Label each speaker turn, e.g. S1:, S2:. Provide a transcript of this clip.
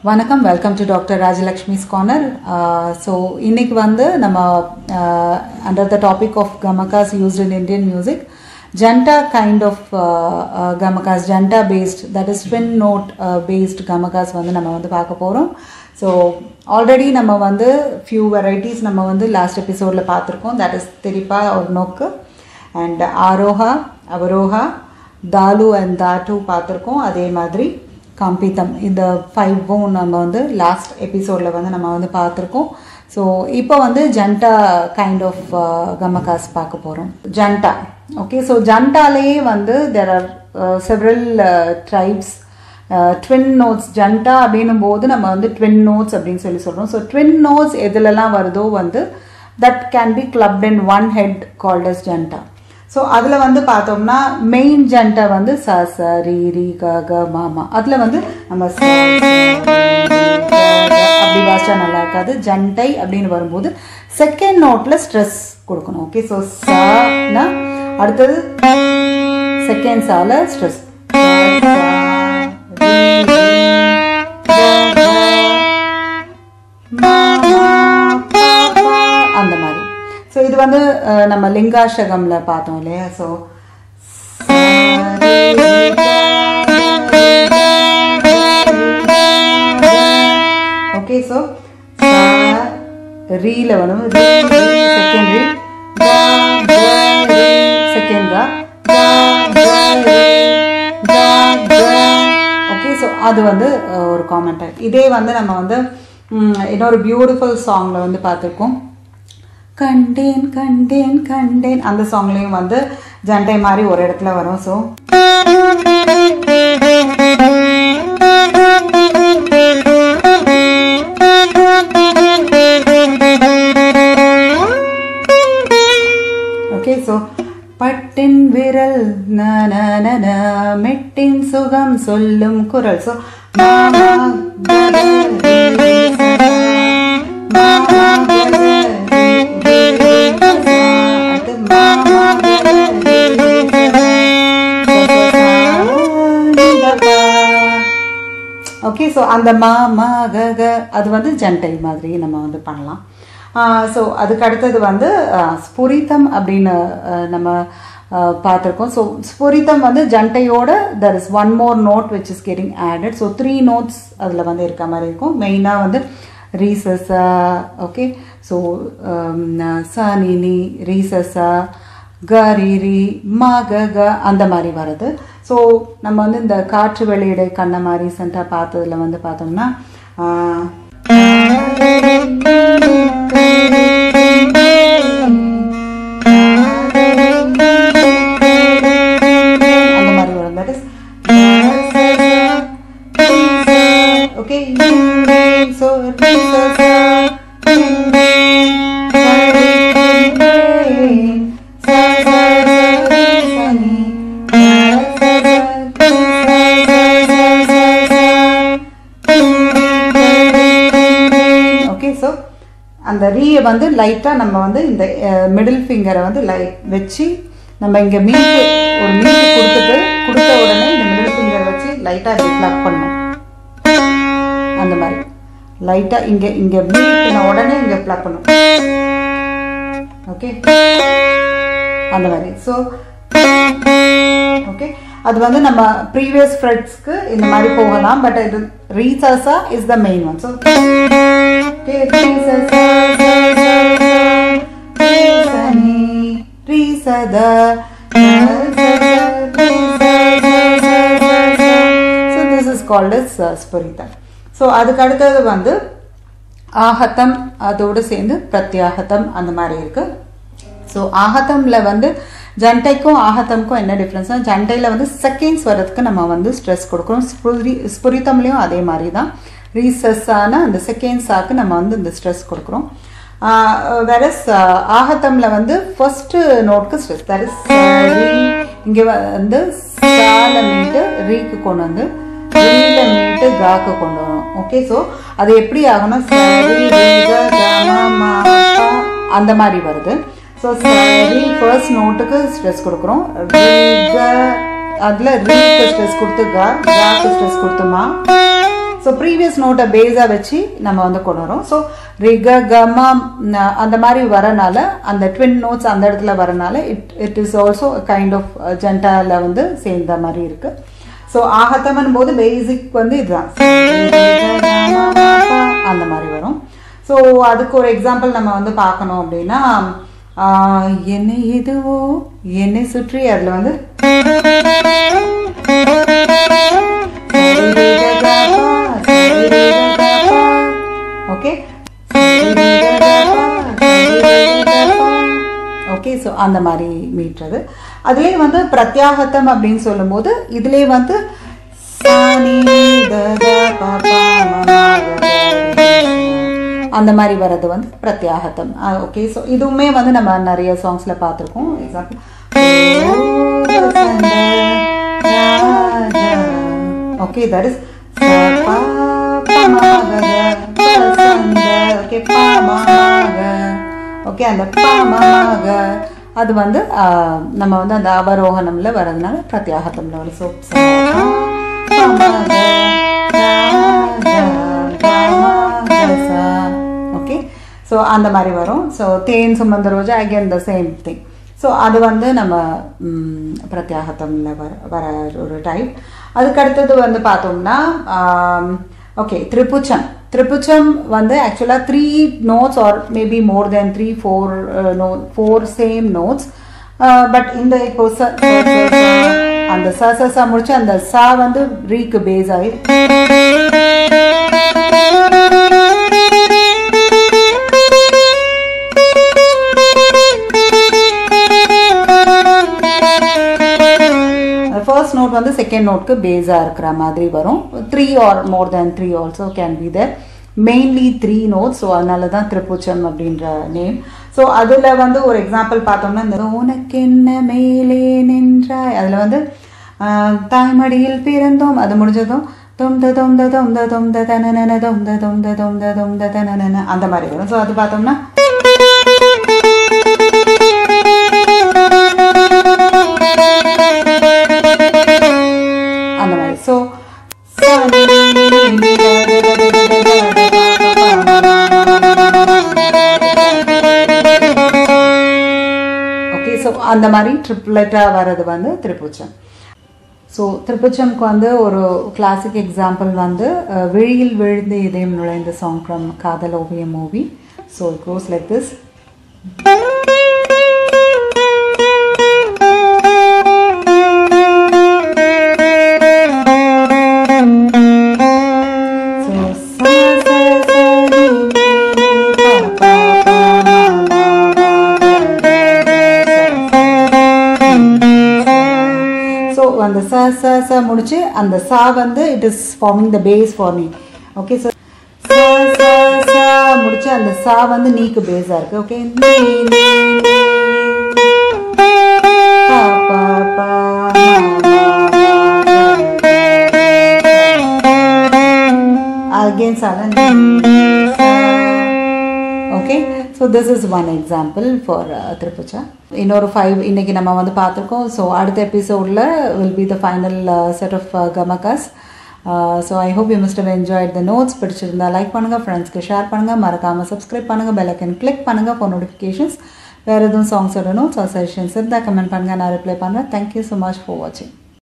S1: வணக்கம் welcome to doctor Rajalakshmi's corner so இன்னைக்கு வந்து நம்ம under the topic of gamakas used in Indian music janta kind of gamakas janta based that is twin note based gamakas வந்து நம்ம வந்து பார்க்க போகிறோம் ஸோ ஆல்ரெடி நம்ம வந்து ஃபியூ வெரைட்டிஸ் நம்ம வந்து லாஸ்ட் எபிசோடில் பார்த்துருக்கோம் தட் இஸ் திரிப்பா ஒரு நோக்கு அண்ட் ஆரோஹா அவரோஹா தாலு அண்ட் தாட்டு பார்த்துருக்கோம் அதே மாதிரி கம்பித்தம் இந்த ஃபைவும் நம்ம வந்து லாஸ்ட் எபிசோடில் வந்து நம்ம வந்து பார்த்துருக்கோம் ஸோ இப்போ வந்து ஜண்டா கைண்ட் ஆஃப் கமகாஸ் பார்க்க போகிறோம் ஜண்டா ஓகே ஸோ ஜண்டாலேயே வந்து there are several types twin notes janta அப்படின்னும் போது நம்ம வந்து ட்வின் நோட்ஸ் அப்படின்னு சொல்லி சொல்கிறோம் ஸோ ட்வின் நோட்ஸ் எதுலலாம் வருதோ வந்து that can be clubbed in one head called as janta so அதில் வந்து பார்த்தோம்னா மெயின் ஜண்டை வந்து ச ச ரி ரி க க மா மா அதில் வந்து நம்ம ச, ச, ரி, ரி, க, க அப்படி வாசிச்சா நல்லா இருக்காது ஜண்டை அப்படின்னு வரும்போது செகண்ட் நோட்டில் ஸ்ட்ரெஸ் கொடுக்கணும் ஓகே ஸோ சனா அடுத்தது செகண்ட் சால ஸ்ட்ரெஸ் அந்த மாதிரி ஸோ இது வந்து அஹ், நம்ம லிங்காஷகம்ல பார்த்தோம் இல்லையா ஸோ ஓகே ஸோ ரீல வந்து செகண்ட் ரீ செகண்ட் கா ஓகே ஸோ அது வந்து அஹ், ஒரு காமெண்ட் இதே வந்து நம்ம வந்து ம், இன்னொரு பியூட்டிஃபுல் சாங்ல வந்து பார்த்துருக்கோம் கண்டேன் கண்டேன் கண்டேன் அந்த சாங்லேயும் வந்து ஜண்டை மாதிரி ஒரு இடத்துல வரும் ஸோ ஓகே ஸோ பட்டின் விரல் ந ந ந ந மெட்டின் சுகம் சொல்லும் குரல் ஸோ ஓகே ஸோ அந்த மா மா க க அது வந்து ஜண்டை மாதிரி நம்ம வந்து பண்ணலாம் ஸோ அதுக்கு அடுத்தது வந்து ஆஹ், ஸ்புரிதம் அப்படின்னு ஆஹ், நம்ம ஆஹ், பார்த்திருக்கோம் ஸோ ஸ்புரிதம் வந்து ஜண்டையோட there is one more note which is getting added so three notes அதில் வந்து இருக்க மாதிரி இருக்கும் மெயினாக வந்து ரீசஸா ஓகே ஸோ சனினி ரீசஸா கரிரி மகக அந்த மாதிரி வருது ஸோ நம்ம வந்து இந்த காற்று வெளியிடை கண்ண மாதிரி ரீசெண்டாக பார்த்ததுல வந்து பார்த்தோம்னா ஆஹ், அந்த மாதிரி வரும் that is okay so okay so அந்த ரீயை வந்து லைட்டாக நம்ம வந்து இந்த மிடில் ஃபிங்கரை வந்து லை வச்சு நம்ம இங்கே மீட்டு ஒரு மீட்டு கொடுத்துட்டு கொடுத்த உடனே இந்த மிடில் ஃபிங்கரை வச்சு லைட்டாக இப்படி ப்ளக் பண்ணணும் அந்த மாதிரி லைட்டாக இங்கே இங்கே மீட்டின உடனே இங்கே ப்ளக் பண்ணணும் ஓகே அந்த மாதிரி ஸோ ஓகே அது வந்து நம்ம ப்ரீவியஸ் ஃப்ரெட்ஸ்க்கு இந்த மாதிரி போகலாம் பட் இது ரீசர்ஸா is the main one so okay ரீசர்ஸா ரீசத so this is called is sphurita so அதுக்கு அடுத்தது வந்து ஆகத்தம் அதோடு சேர்ந்து பிரத்யாகத்தம் அந்த மாதிரி இருக்கு ஸோ ஆகத்தம்ல வந்து ஜண்டைக்கும் ஆகத்தம்க்கும் என்ன டிஃப்ரென்ஸ்னா ஜண்டையில் வந்து செகண்ட்ஸ் வர்றதுக்கு நம்ம வந்து ஸ்ட்ரெஸ் கொடுக்குறோம் ஸ்புரி ஸ்புரித்தம்லேயும் அதே மாதிரி தான் ரீசஸ்ஸான அந்த செகண்ட்ஸாக்கு நம்ம வந்து இந்த ஸ்ட்ரெஸ் கொடுக்குறோம் வெரஸ் ஆகத்தம்ல வந்து ஃபர்ஸ்ட் நோட்க்கு ஸ்ட்ரெஸ் தட் இஸ் இங்கே வந்து சால மீட்டு ரீக்கு கொண்டு வந்து ரீல மீட்டு காக்கு கொண்டு வரும் ஓகே ஸோ அது எப்படி ஆகும்னா சரி ரீ, க, க, ம, ம, ப, அந்த மாதிரி வருது ஸோ சரி ஃபர்ஸ்ட் நோட்டுக்கு ஸ்ட்ரெஸ் கொடுக்குறோம் ரீ, க, அதில் ரீக்கு ஸ்ட்ரெஸ் கொடுத்து க காக்கு ஸ்ட்ரெஸ் கொடுத்துமா ஸோ ப்ரீவியஸ் நோட்டை பேஸாக வச்சு நம்ம வந்து கொண்டு வரோம் ஸோ ரிக கம ந- அந்த மாதிரி வரனால அந்த ட்வின் நோட்ஸ் அந்த இடத்துல வரனால it it is also kind of ஜென்டால வந்து சேர்ந்த மாதிரி இருக்கு ஸோ ஆகத்தமன் போது பேசிக் வந்து இதுதான் அந்த மாதிரி வரும் ஸோ அதுக்கு ஒரு எக்ஸாம்பிள் நம்ம வந்து பார்க்கணும் அப்படின்னா ஆஹ், என்னை எதுவோ என்னை சுற்றி அதில் வந்து ஓகே ஓகே ஸோ அந்த மாதிரி மீட்டுறது அதுலேயே வந்து பிரத்யாகத்தம் அப்படின்னு சொல்லும்போது இதுலேயே வந்து சாணி, தத, பபா, மமா, கத, அந்த மாதிரி வர்றது வந்து பிரத்யாகத்தம் ஓகே ஸோ இதுவுமே வந்து நம்ம நிறைய சாங்ஸில் பார்த்துருக்கோம் example okay that is okay okay அந்த பாமாக அது வந்து ஆஹ், நம்ம வந்து அந்த அவரோகணம்ல வர்றதுனால பிரத்யாகத்தம்ல வரும் ஸோ ஓகே ஸோ அந்த மாதிரி வரும் ஸோ தேன் சுமந்த ரோஜா again the same thing so அது வந்து நம்ம ம், பிரத்யாகத்தம்ல வர வர ஒரு டைப் அதுக்கு அடுத்தது வந்து பார்த்தோம்னா ஓகே திரிபுச்சம் திரிபுச்சம் வந்து ஆக்சுவலாக three notes or maybe more then three four no four same notes but இந்த இப்போ ச ச, ச, ச, அந்த ச ச ச முடிச்சு அந்த சா வந்து ரீக்கு பேஸ் ஆகி ஃபர்ஸ்ட் நோட் வந்து செகண்ட் நோட்க்கு பேஸாக இருக்கிற மாதிரி வரும் three or more than three also can be there mainly three notes so அதனால தான் திருப்புச்சம் அப்படின்ற நேம் ஸோ அதில் வந்து ஒரு எக்ஸாம்பிள் பார்த்தோம்னா இந்த உனக்கு என்ன மேலே நின்றாய் அதில் வந்து ஆஹ், தாய்மடியில் பிறந்தோம் அது முடிஞ்சதும் தொந்த தொந்த தொந்த தொந்த தனனன தொந்த தொந்த தொந்த தொந்த தனனன அந்த மாதிரி வரும் ஸோ அது பார்த்தோம்னா அந்த மாதிரி ஸோ ஓகே ஸோ அந்த மாதிரி ட்ரிப்ளெட்டாக வர்றது வந்து திருப்புச்சம் ஸோ திருப்புச்சம்க்கு வந்து ஒரு கிளாசிக் எக்ஸாம்பிள் வந்து அஹ், விழியில் விழுந்து இதயம் நுழைந்த song from Kadhal Oviyam movie so it goes like this So, sa, sa, sa, ni, ni, ni, pa, pa, pa, ma, ma, ga, so அந்த ச ச ச முடிச்சு அந்த சா வந்து it is forming the base for நீ ஓகே ஸோ ச ச ச முடிச்சு அந்த சா வந்து நீக்கு பேஸாக இருக்கு ஓகே நீ நீ நீ பா பா பா again silent okay so this is one example for திருப்புச்சா இன்னொரு ஃபைவ் இன்னைக்கு நம்ம வந்து பார்த்துருக்கோம் ஸோ அடுத்த எபிசோடில் will be the final set of gamakas so I hope you missed have enjoyed the notes பிடிச்சிருந்தா லைக் பண்ணுங்கள் ஃப்ரெண்ட்ஸ்க்கு ஷேர் பண்ணுங்கள் மறக்காமல் சப்ஸ்கிரைப் பண்ணுங்கள் பெல் ஐக்கன் கிளிக் பண்ணுங்கள் ஃபார் நோட்டிஃபிகேஷன்ஸ் வேறு எதுவும் சாங்ஸோட நோட்ஸ் ஆர் சஜஷன்ஸ் இருந்தால் கமெண்ட் பண்ணுங்கள் நான் ரிப்ளை பண்ணுறேன் தேங்க்யூ ஸோ மச் ஃபார் வாட்சிங்